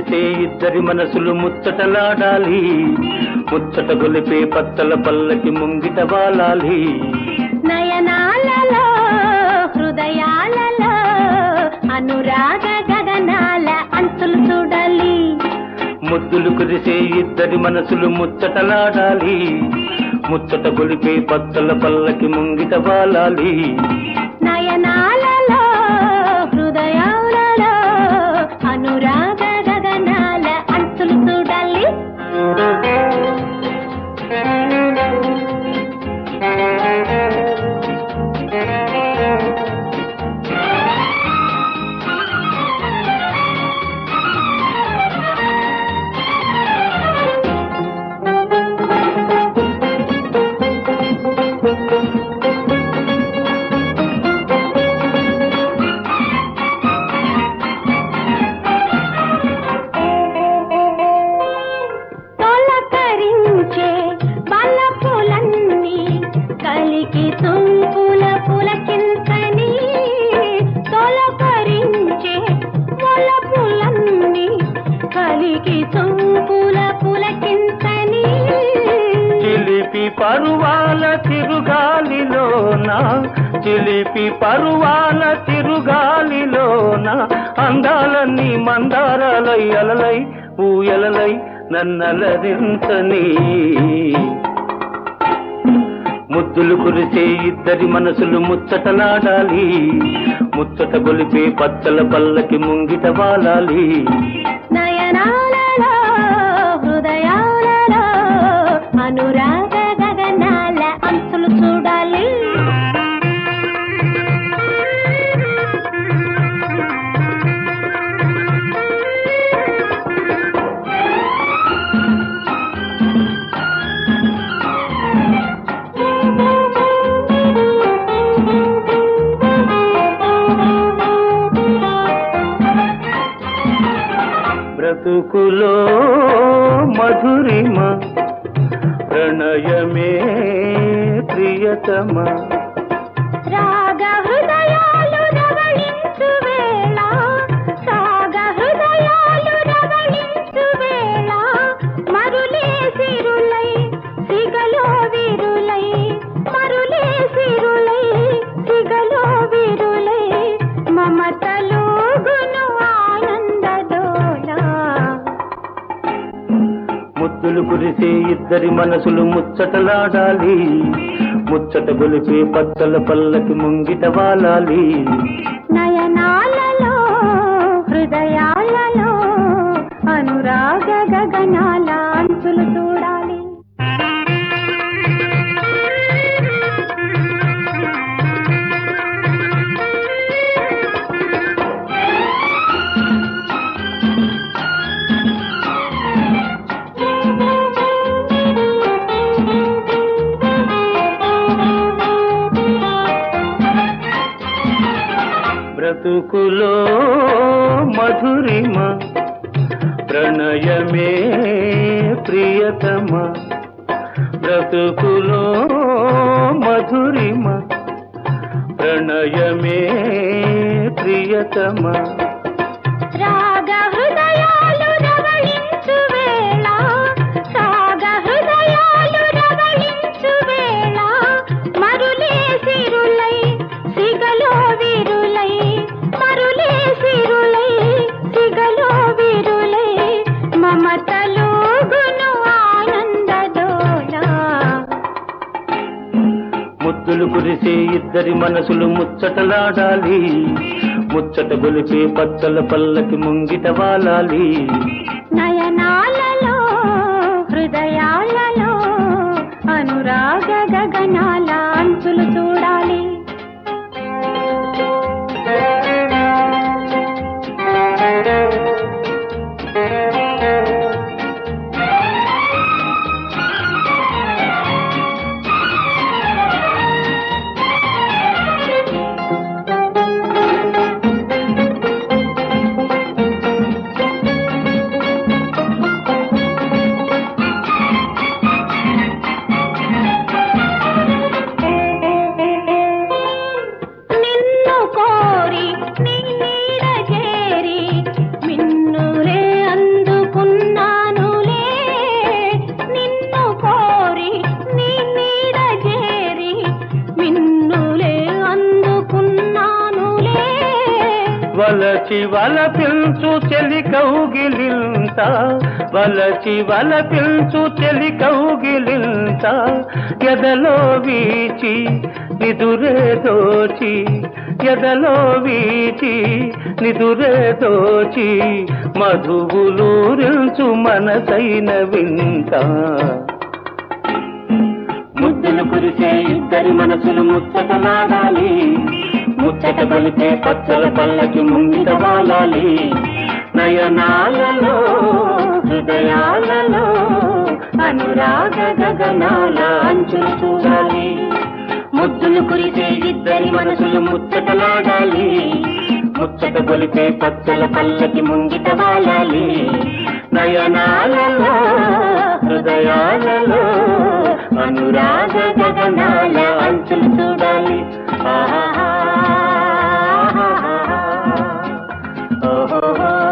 కురిసే ఇద్దరి మనసులు ముచ్చటలాడాలి ముచ్చట గొలిపే పత్తల పల్లకి ముంగిట వాలాలి నయనాలలో హృదయాలలో అనురాగ గగనాల అంచులు చూడాలి ముద్దులు కురిసే ఇద్దరి మనసులు ముచ్చటలాడాలి ముచ్చట గొలిపే పత్తల పల్లకి ముంగిట వాలాలి నయనాలలో హృదయాలలో అనురాగ గగనాల అంచులు చూడాలి తొలకరించే బలపులన్నీ కలికి తుంపుల పులకింతని తొలకరించే బలపులన్నీ కలికి తుంపుల పులకింతని చిలిపి పరువాల తిరుగాలిలోన చిలిపి పరువాల తిరుగాలిలోన అందాలన్నీ మందారాలై అలలై ఊయలలై నన్నలరించని ముద్దులు కురిసే ఇద్దరి మనసులు ముచ్చటలాడాలి ముచ్చట గొలిపే పచ్చల పల్లకి ముంగిట వాలాలి నయనాలలో హృదయాలలో అనురాగ గగనాల అంచులు చూడాలి బ్రతుకులో మధురిమ ప్రణయమే ప్రియతమ రాగ హృదయాలు రవళించు వేళ సాగ హృదయాలు రవళించు వేళ మరులే సిరులై సిగలో విరులై మరులే సిరులై సిగలో విరులై మమతలో గును ఆనందదోలా ముద్దులు కురిసే ఇద్దరి మనసులు ముచ్చటలాడాలి ముచ్చట గొలిపే పచ్చల పల్లకి ముంగిట వాలాలి నయనాలలో హృదయాలలో అనురాగ గగనాల అంచులు చూడాలి బ్రతుకులో మధురిమ ప్రణయమే ప్రియతమ బ్రతుకులో మధురిమ ప్రణయమే ప్రియతమ రాగ హృదయాలు రవళించు వేళ సాగ హృదయాలు రవళించు వేళ మరులే సిరులై సిగలో విరులై మరులే సిరులై సిగలో విరులై మమతలో గును ఆనందదోలా ముద్దులు కురిసే ఇద్దరి మనసులు ముచ్చటలాడాలి ముచ్చట గొలిపే పచ్చల పల్లకి ముంగిట వాలాలి నయనాలలో హృదయాలలో అనురాగ గగనాల అంచులు చూడాలి వలచి వలపించు చెలి కౌగిలింత వలచి వలపించు చెలి కౌగిలింత ఎదలో వీచి నిదురే దోచి ఎదలో వీచి నిదురే దోచి మధువులూరించు మనసైన వింత ముద్దులు కురిసే ఇద్దరి మనసులు ముచ్చటలాడాలి ముచ్చట బలితే పచ్చల పల్లకి ముంగిట వాలాలి నయనాలలో హృదయాలలో అనురాగ గగనాల అంచులు చూడాలి ముద్దులు కురిసే ఇద్దరి మనసులు ముచ్చటలాడాలి ముచ్చట గొలిపే పచ్చల పల్లకి ముంగిట వాలాలి నయనాలలో హృదయాలలో అనురాగ గగనాల అంచులు చూడాలి ఆహా ఓహో